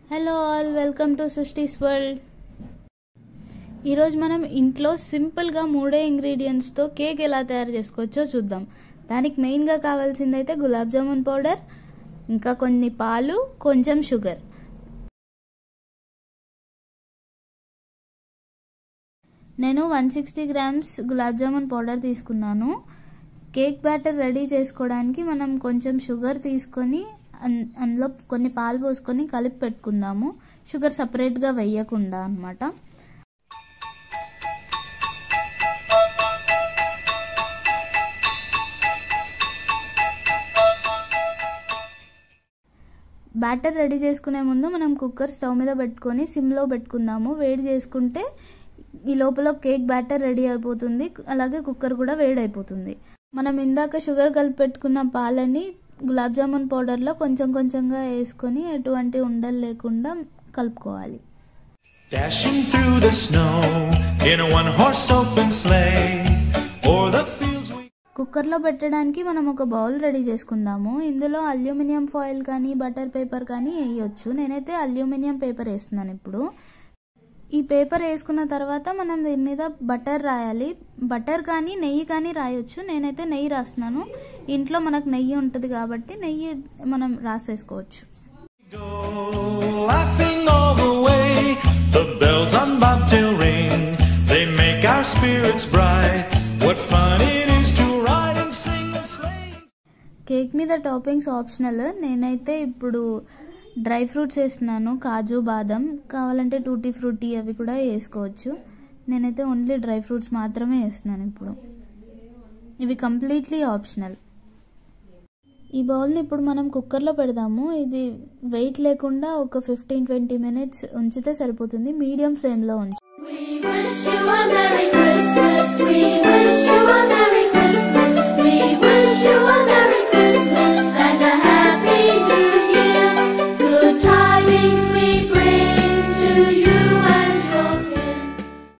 Hello all welcome to Srishti's world ఈరోజు మనం ఇంట్లో సింపుల్గా మూడే ఇంగ్రీడియంట్స్తో కేక్ ఎలా తయారు చేసుకోవచ్చో చూద్దాం దానికి మెయిన్గా కావాల్సిందైతే గులాబ్ జామున్ పౌడర్ ఇంకా కొన్ని పాలు కొంచెం షుగర్ నేను one sixty grams gulab jamun powder తీసుకున్నాను కేక్ బ్యాటర్ రెడీ చేసుకోవడానికి మనం కొంచెం షుగర్ తీసుకొని అందులో కొన్ని పాలు పోసుకొని కలిపి పెట్టుకుందాము షుగర్ సపరేట్గా వేయకుండా అనమాట బ్యాటర్ రెడీ చేసుకునే ముందు మనం కుక్కర్ స్టవ్ మీద పెట్టుకొని సిమ్లో పెట్టుకుందాము వేడి చేసుకుంటే ఈ లోపల కేక్ బ్యాటర్ రెడీ అయిపోతుంది అలాగే కుక్కర్ కూడా వేడి అయిపోతుంది మనం ఇందాక షుగర్ కలిపి పెట్టుకున్న పాలని గులాబ్ జామున్ పౌడర్లో కొంచెం కొంచెంగా వేసుకొని ఎటువంటి ఉండలు లేకుండా కలుపుకోవాలి Dashing through the snow in a one horse open sleigh, o'er the fields we కుక్కర్లో పెట్టడానికి మనం ఒక బౌల్ రెడీ చేసుకుందాము ఇందులో అల్యూమినియం ఫాయిల్ కానీ బటర్ పేపర్ కానీ వేయొచ్చు నేనైతే అల్యూమినియం పేపర్ వేస్తున్నాను ఇప్పుడు ఈ పేపర్ వేసుకున్న తర్వాత మనం దీని మీద బటర్ రాయాలి బటర్ కానీ నెయ్యి కానీ రాయొచ్చు నేనైతే నెయ్యి రాస్తున్నాను ఇంట్లో మనకు నెయ్యి ఉంటుంది కాబట్టి నెయ్యి మనం రాసేసుకోవచ్చు go, laughing all the way. The bells on bobtail ring, they make our spirits bright. What fun it is to ride and sing a sleigh. Cake మీద టాపింగ్స్ ఆప్షనల్ నేనైతే ఇప్పుడు డ్రై ఫ్రూట్స్ వేస్తున్నాను కాజు బాదం కావాలంటే టూటీ ఫ్రూటీ అవి కూడా వేసుకోవచ్చు నేనైతే ఓన్లీ డ్రై ఫ్రూట్స్ మాత్రమే వేస్తున్నాను ఇప్పుడు ఇవి కంప్లీట్లీ ఆప్షనల్ ఈ బౌల్ని ఇప్పుడు మనం కుక్కర్లో పెడదాము ఇది వెయిట్ లేకుండా ఒక ఫిఫ్టీన్ ట్వంటీ మినిట్స్ ఉంచితే సరిపోతుంది మీడియం ఫ్లేమ్లో ఉంచి We wish you a Merry Christmas. We wish you a Merry